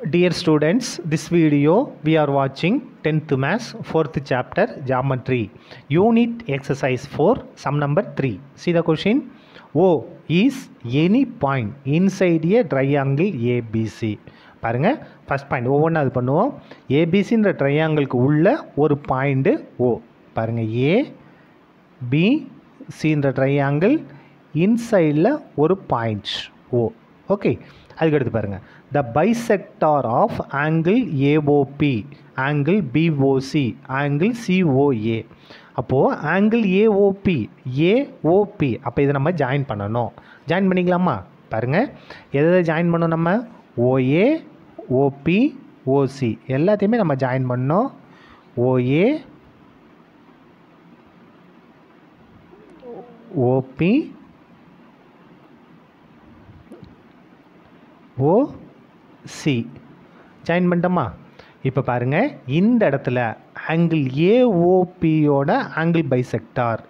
Dear students, this video we are watching 10th Maths 4th chapter Geometry Unit Exercise 4 Sum number 3. See the question O is any point inside a triangle ABC. பாருங்க first point ஒவ்வொன்றா அது பண்ணுவோம் ஏபிசின்ற ட்ரையாங்கிளுக்கு உள்ள ஒரு point ஓ பாருங்க ஏ B சின்ற triangle இன்சைடில் ஒரு point ஓ okay அதுக்கு அடுத்து பாருங்கள் the bisector of angle AOB angle BOC angle COA அப்போது ஆங்கிள் ஏஓபி ஏஓபி அப்போ இதை நம்ம ஜாயின் பண்ணணும் ஜாயின் பண்ணிக்கலாமா பாருங்கள் எதை ஜாயின் பண்ணோம் நம்ம ஓஏ ஓபி ஓசி எல்லாத்தையுமே நம்ம ஜாயின் பண்ணோம் OA OB O C join பண்ணிட்டோமா இப்போ பாருங்கள் இந்த இடத்துல ஆங்கிள் ஏஓபியோட ஆங்கிள் பைசெக்டார்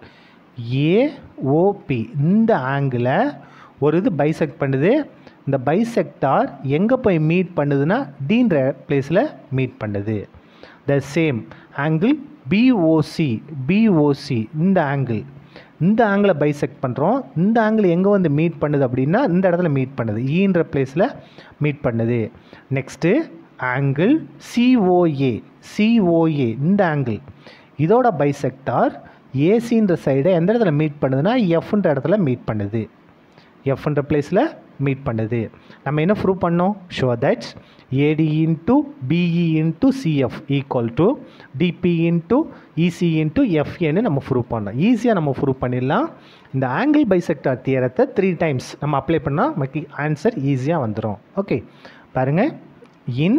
ஏஓபி இந்த ஆங்கிளை ஒரு இது பைசெக்ட் பண்ணுது இந்த பைசெக்டார் எங்கே போய் மீட் பண்ணுதுன்னா டீன்ற பிளேஸில் மீட் பண்ணுது the same angle BOC BOC இந்த ஆங்கிள் இந்த ஆங்கிளை பைசெக்ட் பண்ணுறோம் இந்த ஆங்கிள் எங்கே வந்து மீட் பண்ணுது அப்படின்னா இந்த இடத்துல மீட் பண்ணுது ஈன்ற பிளேஸில் மீட் பண்ணுது நெக்ஸ்ட்டு ஆங்கிள் சிஓஏ சிஓஏ இந்த ஆங்கிள் இதோட பைசெக்டார் ஏசின்ற சைடை எந்த இடத்துல மீட் பண்ணுதுன்னா எஃப்ன்ற இடத்துல மீட் பண்ணுது எஃப்ன்ற பிளேஸில் மீட் பண்ணுது நம்ம என்ன ப்ரூவ் பண்ணோம் show that AD into BE into CF equal to DB into EC into எஃப்ஏன்னு நம்ம ப்ரூவ் பண்ணோம் ஈஸியாக நம்ம ப்ரூவ் பண்ணிடலாம் இந்த ஆங்கிள் பைசெக்டார் தியரத்தை த்ரீ டைம்ஸ் நம்ம அப்ளை பண்ணால் நமக்கு ஆன்சர் ஈஸியாக வந்துடும் ஓகே பாருங்கள் இன்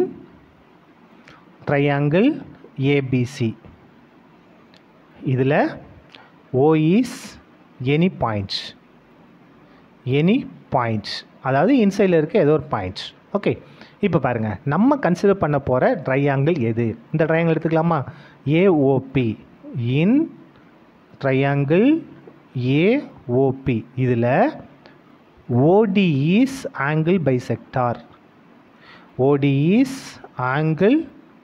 ட்ரையாங்கிள் ஏபிசி இதில் O is any points any points அதாவது இன்சைடில் இருக்க ஏதோ ஒரு பாயிண்ட்ஸ் ஓகே இப்போ பாருங்கள் நம்ம கன்சிடர் பண்ண போகிற ட்ரையாங்கிள் எது இந்த ட்ரையாங்கிள் எடுத்துக்கலாமா ஏஓபி இன் ட்ரையாங்கிள் ஏஓபி இதில் OD is angle bisector OD is angle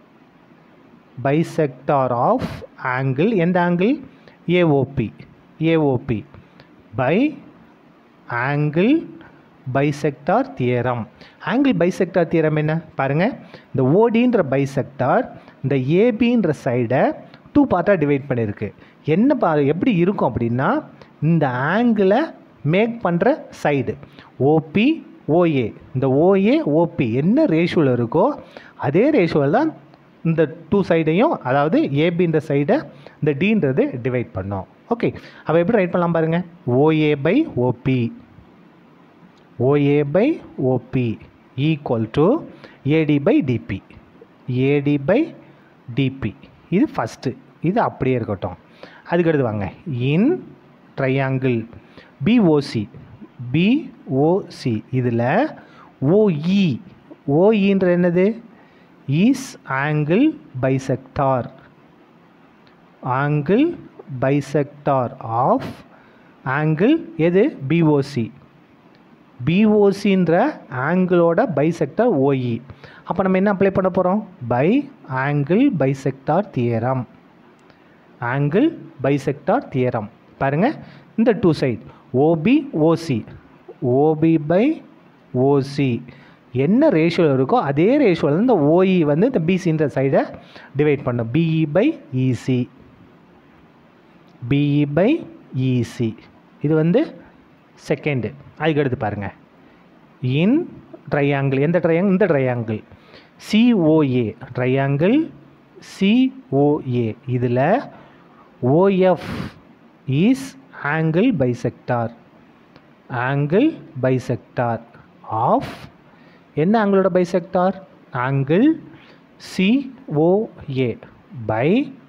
bisector of angle எந்த angle AOB AOB by angle bisector theorem angle bisector theorem என்ன பாருங்கள் இந்த ஓடின்ற பைசெக்டார் இந்த ஏபின்ற சைடை டூ பார்ட்டாக டிவைட் பண்ணியிருக்கு என்ன பா எப்படி இருக்கும் அப்படின்னா இந்த ஆங்கிளை மேக் பண்ணுற சைடு ஓபி ஓஏ இந்த ஓஏ ஓபி என்ன ரேஷியோவில் இருக்கோ அதே ரேஷியோவில் தான் இந்த டூ சைடையும் அதாவது ஏபின்ற சைடை இந்த டீன்றது டிவைட் பண்ணோம் ஓகே அப்போ எப்படி ரைட் பண்ணலாம் பாருங்கள் OA by OB OA by OB equal to AD by DB AD by DB இது ஃபஸ்ட்டு இது அப்படியே இருக்கட்டும் அதுக்கடுத்து வாங்க இன் ட்ரையாங்கிள் பிஓசி பிஓசி இதில் ஓஇ ஓஇன்ற என்னது is angle bisector angle bisector of angle எது பிஓசி பிஓசின்ற ஆங்கிளோட பைசெக்டார் ஓஇ அப்போ நம்ம என்ன அப்ளை பண்ண போகிறோம் by angle bisector theorem angle bisector theorem பாருங்கள் இந்த two side OB OC OB by OC என்ன ரேஷியோவில் இருக்கோ அதே ரேஷியோவில் இந்த ஓஇ வந்து இந்த பிசின்ற சைடை டிவைட் பண்ணும் BE by EC BE by EC இது வந்து செகண்டு அதுக்கு அடுத்து பாருங்கள் இன் ட்ரையாங்கிள் எந்த ட்ரையாங்கிள் இந்த ட்ரையாங்கிள் சிஓஏ ட்ரையாங்கிள் சிஓஏ இதில் OF is angle bisector angle bisector of என்ன ஆங்கிளோட bisector angle COA by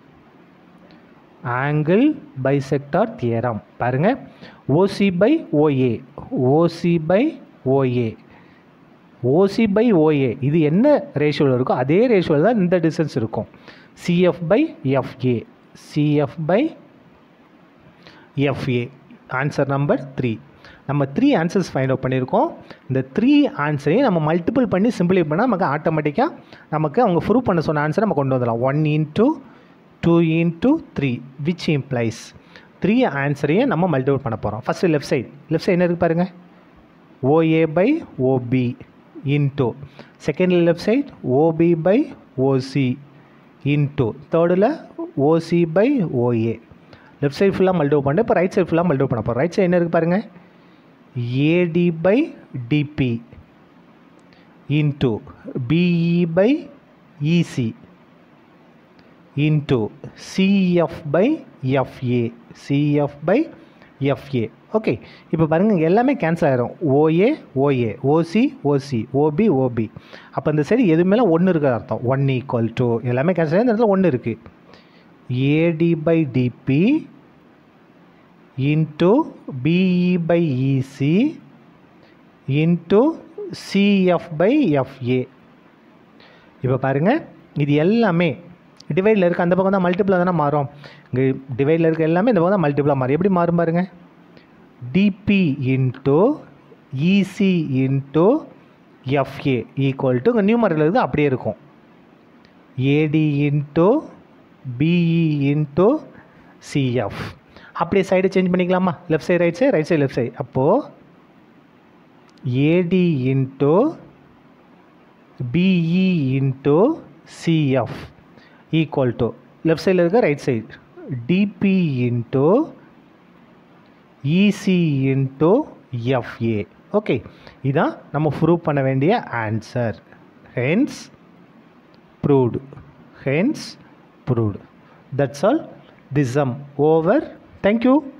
angle bisector theorem பாருங்கள் OC by OA OC by OA OC by OA இது என்ன ரேஷியோவில் இருக்கோ அதே ரேஷியோவில் தான் இந்த டிஸ்டன்ஸ் இருக்கும் CF by FA CF by FA answer number three நம்ம த்ரீ ஆன்சர்ஸ் ஃபைண்ட் அவுட் பண்ணியிருக்கோம் இந்த த்ரீ ஆன்சரையும் நம்ம மல்டிபிள் பண்ணி சிம்பிளை பண்ணால் நமக்கு ஆட்டோமேட்டிக்காக நமக்கு அவங்க ப்ரூவ் பண்ண சொன்ன ஆன்சரை நம்ம கொண்டு வந்துடலாம் one into two into three which implies three ஆன்சரையும் நம்ம மல்டிபிள் பண்ண போகிறோம் first left side left side என்ன இருக்குது பாருங்கள் OA by OB into second left side OB by OC into தேர்டில் OC by OA left side ஃபுல்லாக மல்டிபிள் பண்ணிட்டு இப்போ ரைட் சைடு ஃபுல்லாக மல்டிபிள் பண்ண போகிறோம் ரைட் சைடு என்ன இருக்குது பாருங்கள் AD by DB into BE by EC into CF by FA CF by FA okay இப்போ பாருங்கள் இங்கே எல்லாமே கேன்சல் ஆயிரும் OA OA OC OC OB OB அப்போ இந்த சைடு எதுவுமே ஒன்று இருக்கிற அர்த்தம் ஒன் ஈக்குவல் டு எல்லாமே கேன்சல் ஆகி இந்த இடத்துல ஒன்று இருக்குது AD by DB into BE by EC into CF by FA இப்போ பாருங்கள் இது எல்லாமே டிவைடில் இருக்க அந்த பக்கம் தான் மல்டிபிளாக தானே மாறும் இங்கே டிவைடில் இருக்க எல்லாமே இந்த பக்கம் தான் மல்டிபிளாக மாறும் எப்படி மாறும் பாருங்க DB into EC into FA equal to இங்கே நியூமரில் இருக்குது அப்படியே இருக்கும் AD into BE into CF அப்படியே சைடு சேஞ்ச் பண்ணிக்கலாமா left side right side right side left side அப்போது AD into BE into CF equal to left சைடில் இருக்க right side DB into EC into FA okay இதான் நம்ம prove பண்ண வேண்டிய answer hence proved hence proved that's all this sum over thank you